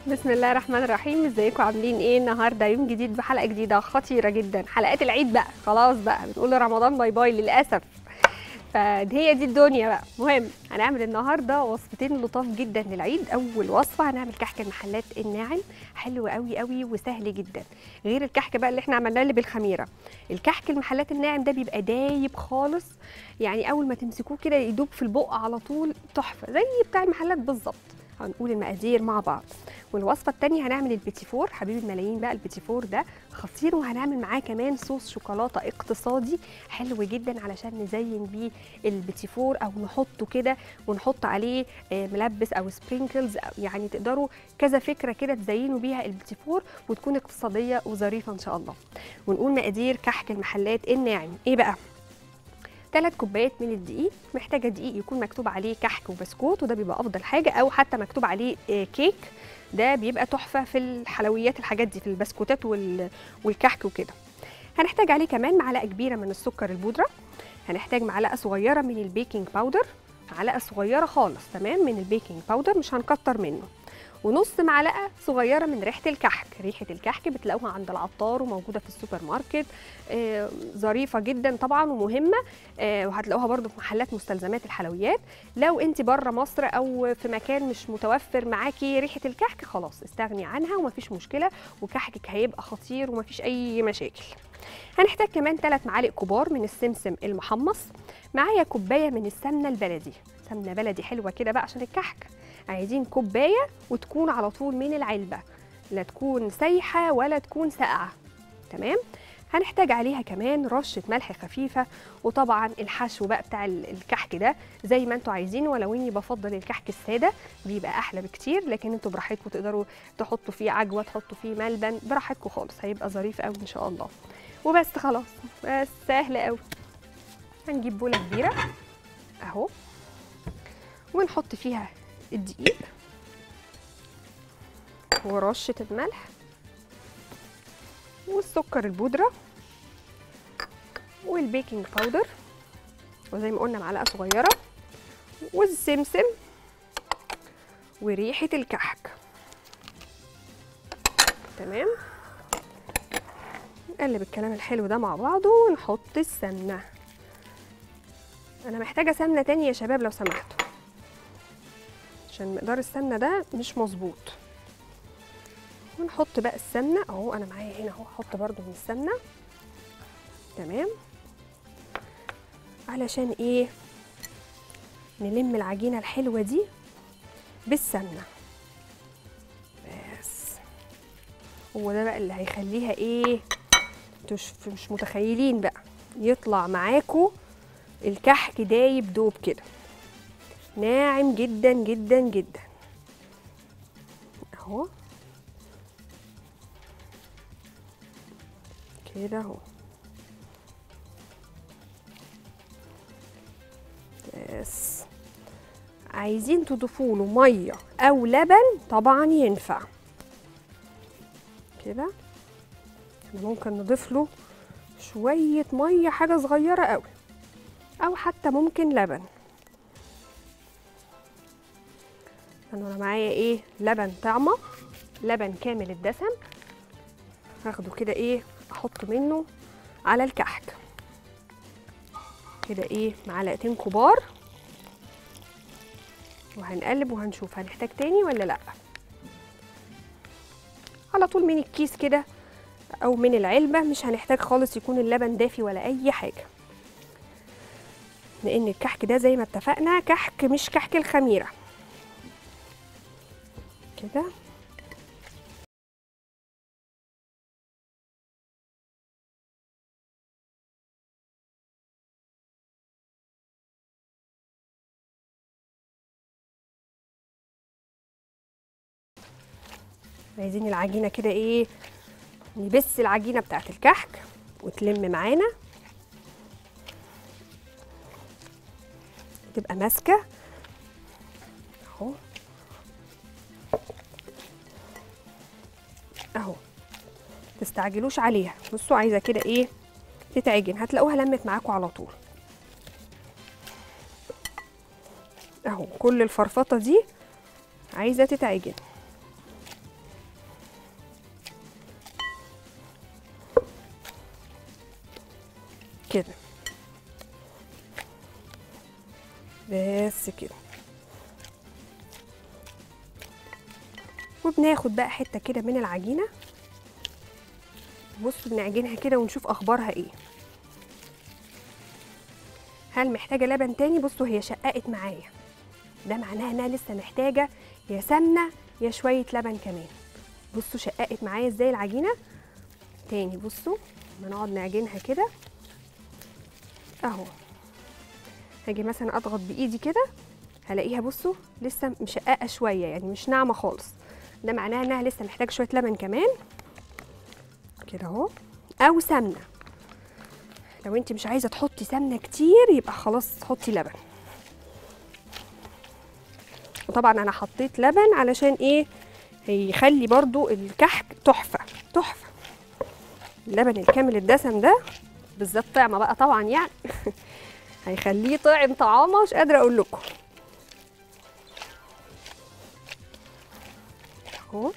بسم الله الرحمن الرحيم ازيكم عاملين ايه النهارده يوم جديد بحلقه جديده خطيره جدا حلقات العيد بقى خلاص بقى بنقول رمضان باي باي للاسف فهي دي الدنيا بقى مهم هنعمل النهارده وصفتين لطاف جدا للعيد اول وصفه هنعمل كحك المحلات الناعم حلو قوي قوي وسهل جدا غير الكحك بقى اللي احنا عملناه اللي بالخميره الكحك المحلات الناعم ده بيبقى دايب خالص يعني اول ما تمسكوه كده يدوب في البق على طول تحفه زي بتاع المحلات بالظبط هنقول المقادير مع بعض والوصفه الثانيه هنعمل البيتي فور حبيب الملايين بقى البيتي فور ده خطير وهنعمل معاه كمان صوص شوكولاته اقتصادي حلو جدا علشان نزين بيه البيتي فور او نحطه كده ونحط عليه آه، ملبس او سبرينكلز يعني تقدروا كذا فكره كده تزينوا بيها البيتي فور وتكون اقتصاديه وظريفه ان شاء الله ونقول مقادير كحك المحلات الناعم ايه بقى ثلاث كوبايات من الدقيق محتاجه دقيق يكون مكتوب عليه كحك وبسكوت وده بيبقى افضل حاجه او حتى مكتوب عليه آه، كيك ده بيبقى تحفه في الحلويات الحاجات دي في البسكوتات وال- والكحك وكده هنحتاج عليه كمان معلقه كبيره من السكر البودره هنحتاج معلقه صغيره من البيكنج باودر معلقه صغيره خالص تمام من البيكنج باودر مش هنكتر منه ونص معلقه صغيره من ريحه الكحك ريحه الكحك بتلاقوها عند العطار وموجوده في السوبر ماركت آه، ظريفه جدا طبعا ومهمه آه، وهتلاقوها برضو في محلات مستلزمات الحلويات لو انت بره مصر او في مكان مش متوفر معاكي ريحه الكحك خلاص استغني عنها ومفيش مشكله وكحكك هيبقى خطير ومفيش اي مشاكل هنحتاج كمان 3 معالق كبار من السمسم المحمص معايا كوبايه من السمنه البلدي سمنه بلدي حلوه كده بقى عشان الكحك عايزين كوبايه وتكون على طول من العلبه لا تكون سايحه ولا تكون ساقعه تمام هنحتاج عليها كمان رشه ملح خفيفه وطبعا الحشو بقى بتاع ال- الكحك ده زي ما انتوا عايزين ولو اني بفضل الكحك الساده بيبقى احلى بكتير لكن انتوا براحتكم تقدروا تحطوا فيه عجوه تحطوا فيه ملبن براحتكم خالص هيبقى ظريف قوي ان شاء الله وبس خلاص بس سهل قوي هنجيب بوله كبيره اهو ونحط فيها الدقيق ورشه الملح والسكر البودره والبيكنج باودر وزي ما قلنا معلقه صغيره والسمسم وريحه الكحك تمام نقلب الكلام الحلو ده مع بعضه ونحط السمنه انا محتاجه سمنه تانية يا شباب لو سمحتوا عشان مقدار السمنه ده مش مظبوط ونحط بقى السمنه اهو انا معايا هنا اهو احط برده من السمنه تمام علشان ايه نلم العجينه الحلوه دي بالسمنه بس هو ده بقى اللي هيخليها ايه انتوا مش مش متخيلين بقى يطلع معاكوا الكحك دايب دوب كده ناعم جدا جدا جدا اهو كده اهو بس عايزين تضيفوا له ميه او لبن طبعا ينفع كده احنا ممكن نضيف له شويه ميه حاجه صغيره قوي او حتى ممكن لبن انا معايا ايه لبن طعمه لبن كامل الدسم هاخده كده ايه احط منه على الكحك كده ايه معلقتين كبار وهنقلب وهنشوف هنحتاج تاني ولا لا على طول من الكيس كده او من العلبه مش هنحتاج خالص يكون اللبن دافي ولا اي حاجه لان الكحك ده زي ما اتفقنا كحك مش كحك الخميره كده عايزين العجينه كده ايه نبس العجينه بتاعت الكحك وتلم معانا تبقى ماسكه اهو اهو تستعجلوش عليها بصوا عايزه كده ايه تتعجن هتلاقوها لمت معاكم على طول اهو كل الفرفطه دي عايزه تتعجن كده بس كده وبناخد بقى حته كده من العجينه بصوا بنعجنها كده ونشوف اخبارها ايه هل محتاجه لبن تاني بصوا هي شققت معايا ده معناها انها لسه محتاجه يا سمنه يا شويه لبن كمان بصوا شققت معايا ازاي العجينه تاني بصوا لما نقعد نعجنها كده اهو هاجي مثلا اضغط بايدي كده هلاقيها بصوا لسه مشققه شويه يعني مش ناعمه خالص ده معناها انها لسه محتاجه شويه لبن كمان كده اهو او سمنه لو انت مش عايزه تحطي سمنه كتير يبقى خلاص حطي لبن وطبعا انا حطيت لبن علشان ايه هيخلي برضو الكحك تحفه تحفه اللبن الكامل الدسم ده بالذات طعمه بقى طبعا يعني هيخليه طعم طعامه مش قادره اقول لكم اهو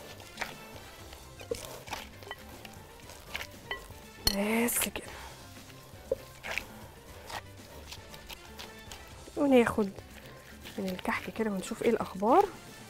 بس كده وناخد من الكحك كده ونشوف ايه الاخبار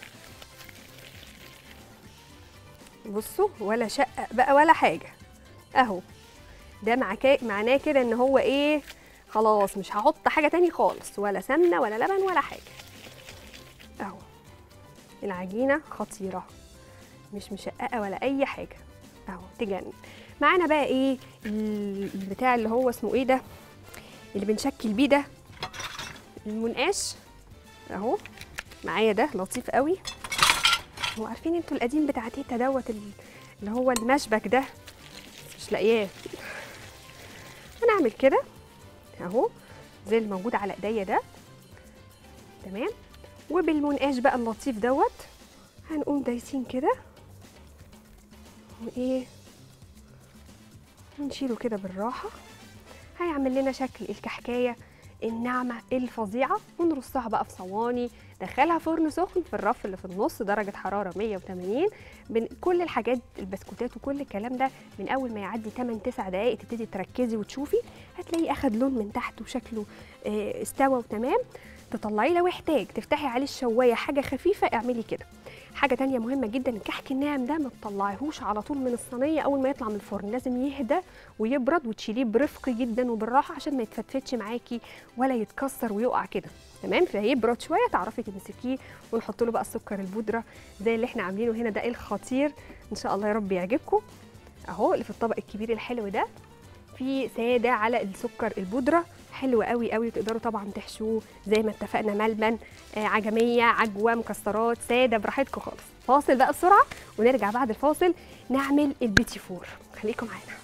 بصوا ولا شقق بقى ولا حاجه اهو ده معكا- معناه كده ان هو ايه خلاص مش هحط حاجه تاني خالص ولا سمنه ولا لبن ولا حاجه اهو العجينه خطيره مش مشققه ولا اي حاجه اهو تجنن معانا بقى ايه ال- البتاع اللي هو اسمه ايه ده اللي بنشكل بيه ده المنقاش اهو معايا ده لطيف قوي هو عارفين انتوا القديم بتاع تيتا دوت ال- اللي هو المشبك ده مش لاقياه هنعمل كده اهو زي الموجود على ايديا ده تمام وبالمنقاش بقى اللطيف دوت هنقوم دايسين كده وايه ونشيله كده بالراحه هيعمل لنا شكل الكحكايه الناعمه الفظيعه ونرصها بقى في صواني دخلها فرن سخن في الرف اللي في النص درجه حراره 180 بن كل الحاجات البسكوتات وكل الكلام ده من اول ما يعدي 8 9 دقائق تبتدي تركزي وتشوفي هتلاقيه اخد لون من تحت وشكله آه، استوى وتمام تطلعيه لو احتاج تفتحي عليه الشوايه حاجه خفيفه اعملي كده حاجه تانية مهمه جدا الكحك الناعم ده ما تطلعيهوش على طول من الصينيه اول ما يطلع من الفرن لازم يهدى ويبرد وتشيليه برفق جدا وبالراحه عشان ما يتفتفتش معاكي ولا يتكسر ويقع كده تمام فهيبرد شويه تعرفي تمسكيه ونحط له بقى السكر البودره زي اللي احنا عاملينه هنا ده الخطير ان شاء الله يا رب يعجبكم اهو اللي في الطبق الكبير الحلو ده في ساده على السكر البودره حلو قوي قوي تقدروا طبعا تحشوه زي ما اتفقنا ملبن آه، عجميه عجوه مكسرات ساده براحتكم خالص فاصل بقى بسرعه ونرجع بعد الفاصل نعمل البيتي فور خليكم معانا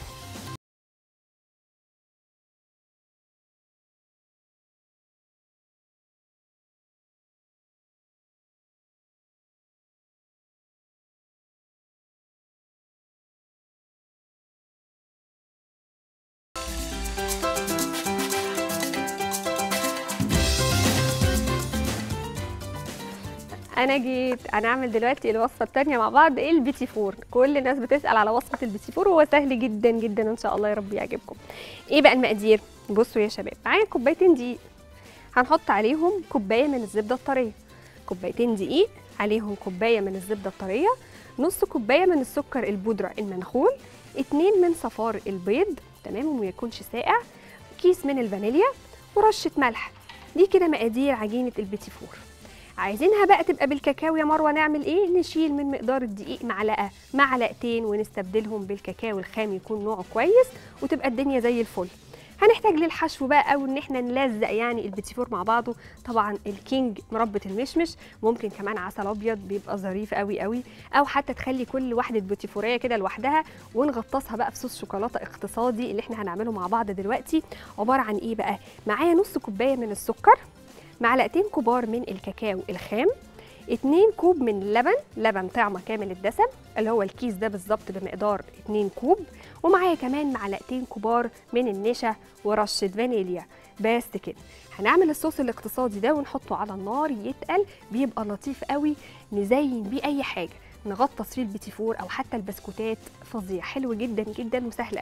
انا جيت هنعمل دلوقتي الوصفه الثانيه مع بعض ايه البيتي فور كل الناس بتسال على وصفه البيتي فور وهو سهل جدا جدا ان شاء الله يا رب يعجبكم ايه بقى المقادير بصوا يا شباب معايا كوبايتين دقيق هنحط عليهم كوبايه من الزبده الطريه كوبايتين دقيق عليهم كوبايه من الزبده الطريه نص كوبايه من السكر البودره المنخول اتنين من صفار البيض تمام وما يكونش ساقع كيس من الفانيليا ورشه ملح دي كده مقادير عجينه البيتي فور عايزينها بقى تبقى بالكاكاو يا مروه نعمل ايه نشيل من مقدار الدقيق معلقه معلقتين ونستبدلهم بالكاكاو الخام يكون نوعه كويس وتبقى الدنيا زي الفل هنحتاج للحشو بقى او ان احنا نلزق يعني البيتي فور مع بعضه طبعا الكينج مربى المشمش ممكن كمان عسل ابيض بيبقى ظريف قوي قوي او حتى تخلي كل واحده بيتي فوريه كده لوحدها ونغطسها بقى في صوص شوكولاته اقتصادي اللي احنا هنعمله مع بعض دلوقتي عباره عن ايه بقى معايا نص كوبايه من السكر معلقتين كبار من الكاكاو الخام 2 كوب من اللبن لبن طعمه كامل الدسم اللي هو الكيس ده بالظبط بمقدار 2 كوب ومعايا كمان معلقتين كبار من النشا ورشه فانيليا بس كده هنعمل الصوص الاقتصادي ده ونحطه على النار يتقل بيبقى لطيف قوي نزين بيه اي حاجه نغطس فيه البيتي فور او حتى البسكوتات فظيع حلو جدا جدا وسهل قوي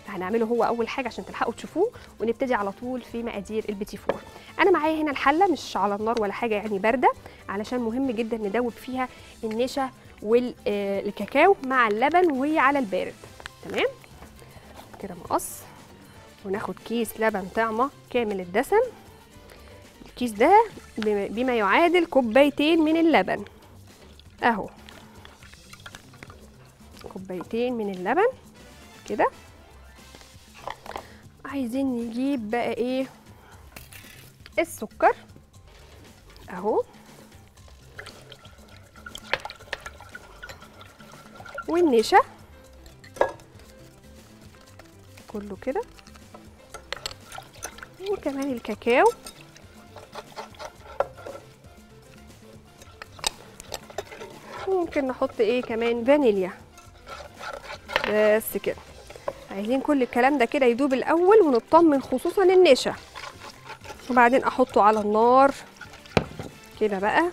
هنعمله هو اول حاجه عشان تلحقوا تشوفوه ونبتدي على طول في مقادير البيتي فور انا معايا هنا الحله مش على النار ولا حاجه يعني بارده علشان مهم جدا ندوب فيها النشا والكاكاو مع اللبن وهي على البارد تمام كده مقص وناخد كيس لبن طعمه كامل الدسم الكيس ده بما- بما يعادل كوبايتين من اللبن اهو كوبايتين من اللبن كده عايزين نجيب بقى ايه السكر اهو والنشا كله كده وكمان الكاكاو ممكن نحط ايه كمان فانيليا بس كده عايزين كل الكلام ده كده يدوب الاول ونطمن خصوصا النشا وبعدين احطه على النار كده بقى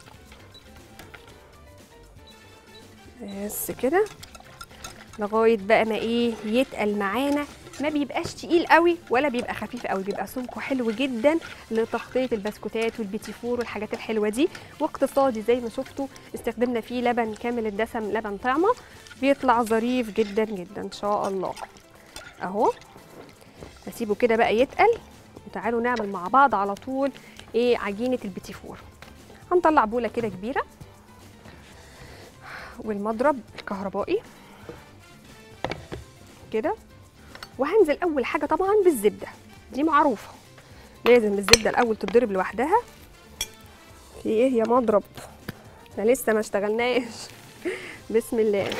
بس كده لغايه بقى ما ايه يتقل معانا ما بيبقاش تقيل قوي ولا بيبقى خفيف قوي بيبقى سمكه حلو جدا لتغطيه البسكوتات والبيتي فور والحاجات الحلوه دي واقتصادي زي ما شفتوا استخدمنا فيه لبن كامل الدسم لبن طعمه بيطلع ظريف جدا جدا ان شاء الله اهو هسيبه كده بقى يتقل وتعالوا نعمل مع بعض على طول ايه عجينه البيتي فور هنطلع بوله كده كبيره والمضرب الكهربائي كده وهنزل اول حاجه طبعا بالزبده دي معروفه لازم الزبده الاول تتضرب لوحدها في ايه يا مضرب احنا لسه ما اشتغلناش بسم الله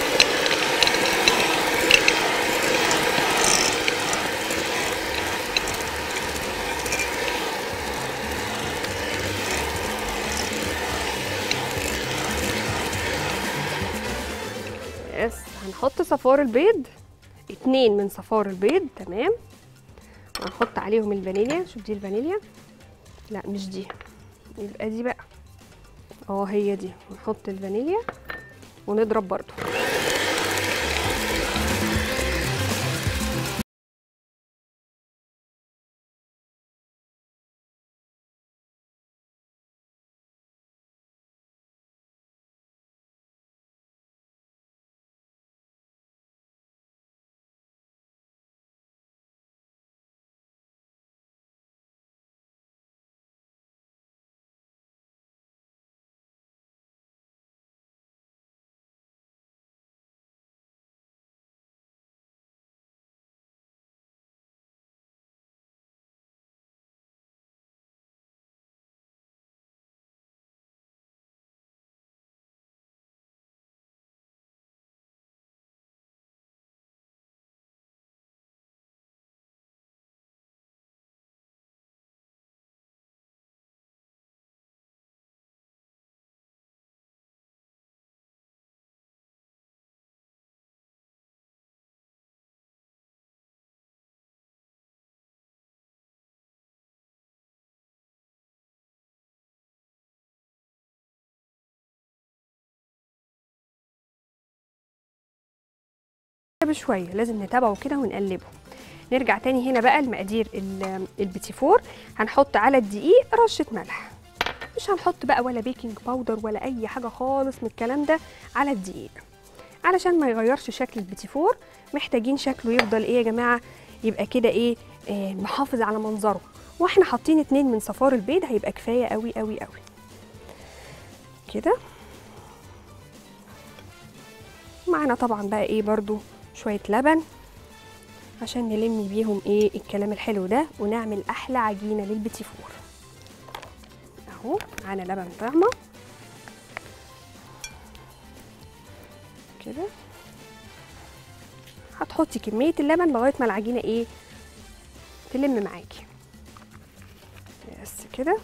بس هنحط صفار البيض اتنين من صفار البيض تمام وهنحط عليهم الفانيليا شوف دي الفانيليا لا مش دي يبقى دي بقى اه هي دي نحط الفانيليا ونضرب برضو بشويه لازم نتابعه كده ونقلبه نرجع تاني هنا بقى المقادير ال- البيتي فور هنحط على الدقيق رشه ملح مش هنحط بقى ولا بيكنج باودر ولا اي حاجه خالص من الكلام ده على الدقيق علشان ما يغيرش شكل البيتي فور محتاجين شكله يفضل ايه يا جماعه يبقى كده ايه آه محافظ على منظره واحنا حاطين اتنين من صفار البيض هيبقى كفايه قوي قوي قوي كده معانا طبعا بقى ايه برضو شويه لبن عشان نلم بيهم ايه الكلام الحلو ده ونعمل احلى عجينه للبيتي فور اهو معانا لبن طعمه كده هتحطي كميه اللبن لغايه ما العجينه ايه تلم معاكي بس كده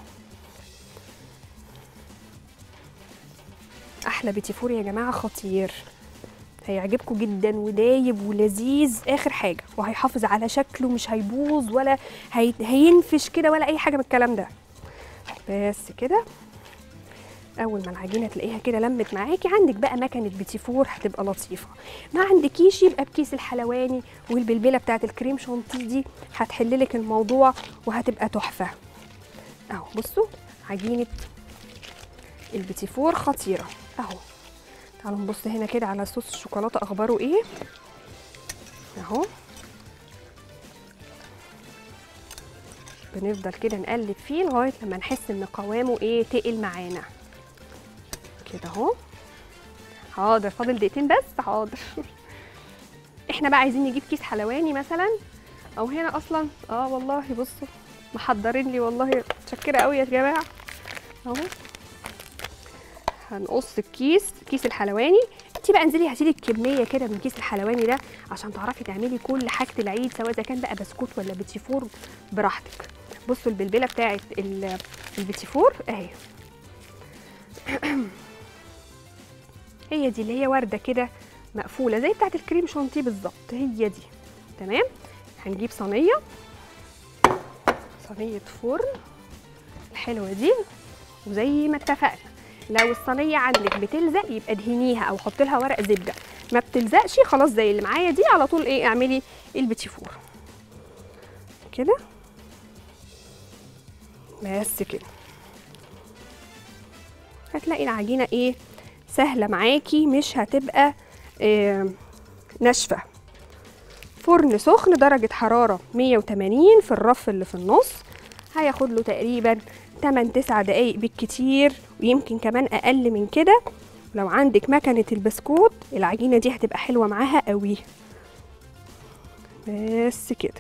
احلى بيتي فور يا جماعه خطير هيعجبكم جدا ودايب ولذيذ اخر حاجه وهيحافظ على شكله مش هيبوظ ولا هي... هينفش كده ولا اي حاجه من الكلام ده بس كده اول ما العجينه تلاقيها كده لمت معاكي عندك بقى مكنه بيتي فور هتبقى لطيفه ما عندكيش يبقى بكيس الحلواني والبلبله بتاعه الكريم شانتيه دي هتحللك الموضوع وهتبقى تحفه اهو بصوا عجينه البيتي فور خطيره اهو تعالوا نبص هنا كده على صوص الشوكولاته اخباره ايه اهو بنفضل كده نقلب فيه لغايه لما نحس ان قوامه ايه تقل معانا كده اهو حاضر فاضل دقيقتين بس حاضر احنا بقى عايزين نجيب كيس حلواني مثلا او هنا اصلا اه والله بصوا محضرين لي والله متشكره قوي يا جماعه اهو هنقص الكيس كيس الحلواني انت بقى انزلي هاتي لك كميه كده من كيس الحلواني ده عشان تعرفي تعملي كل حاجه العيد سواء اذا كان بقى بسكوت ولا بيتي فور براحتك بصوا البلبله بتاعت ال- البيتي فور اهي هي دي اللي هي ورده كده مقفوله زي بتاعت الكريم شانتيه بالظبط هي دي تمام هنجيب صينيه صينيه فرن الحلوه دي وزي ما اتفقنا لو الصينيه عندك بتلزق يبقى ادهنيها او حط لها ورق زبده ما بتلزقش خلاص زي اللي معايا دي على طول ايه اعملي البيتي فور كده بس كده هتلاقي العجينه ايه سهله معاكي مش هتبقى آه ناشفه فرن سخن درجه حراره 180 في الرف اللي في النص هياخد له تقريبا 8 9 دقايق بالكتير ويمكن كمان اقل من كده لو عندك مكنه البسكوت العجينه دي هتبقى حلوه معاها قوي بس كده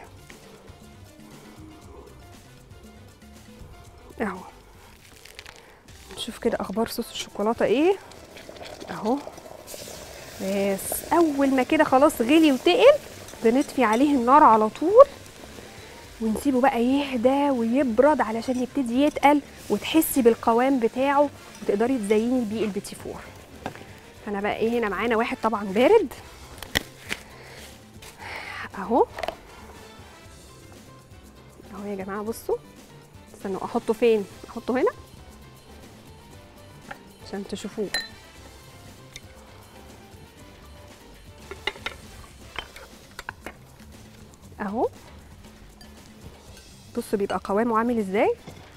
اهو نشوف كده اخبار صوص الشوكولاته ايه اهو بس اول ما كده خلاص غلي وتقل بنطفي عليه النار على طول ونسيبه بقى يهدى ويبرد علشان يبتدي يتقل وتحسي بالقوام بتاعه وتقدري تزيني بيه البيتي فور انا بقى ايه هنا معانا واحد طبعا بارد اهو اهو يا جماعه بصوا استنوا احطه فين احطه هنا عشان تشوفوه اهو بصوا بيبقى قوامه عامل ازاي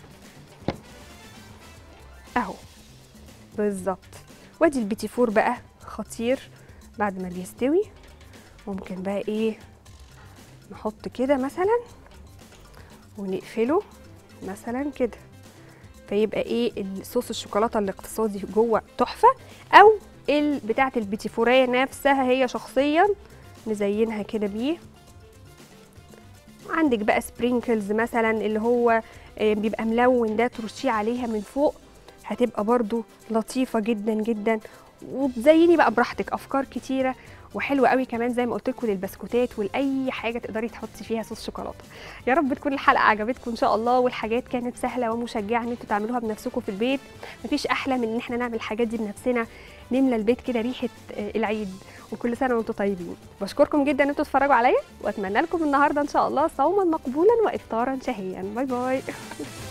اهو بالظبط وادي البيتي فور بقى خطير بعد ما بيستوي ممكن بقى ايه نحط كده مثلا ونقفله مثلا كده فيبقى ايه الصوص الشوكولاته الاقتصادي جوه تحفه او ال- بتاعه البيتي فوريه نفسها هي شخصيا نزينها كده بيه عندك بقى سبرينكلز مثلا اللي هو آه، بيبقى ملون ده ترشيه عليها من فوق هتبقى برضو لطيفة جدا جدا وتزيني بقى براحتك افكار كتيرة وحلوة قوي كمان زي ما قلت لكم للبسكوتات ولاي حاجة تقدري تحطي فيها صوص شوكولاتة يا رب تكون الحلقة عجبتكم ان شاء الله والحاجات كانت سهلة ومشجعة ان انتوا تعملوها بنفسكم في البيت مفيش احلى من ان احنا نعمل الحاجات دي بنفسنا نملى البيت كده ريحة آه، العيد وكل سنة وانتم طيبين بشكركم جدا ان انتوا تتفرجوا عليا واتمنى لكم النهارده ان شاء الله صوما مقبولا وافطارا شهيا باي باي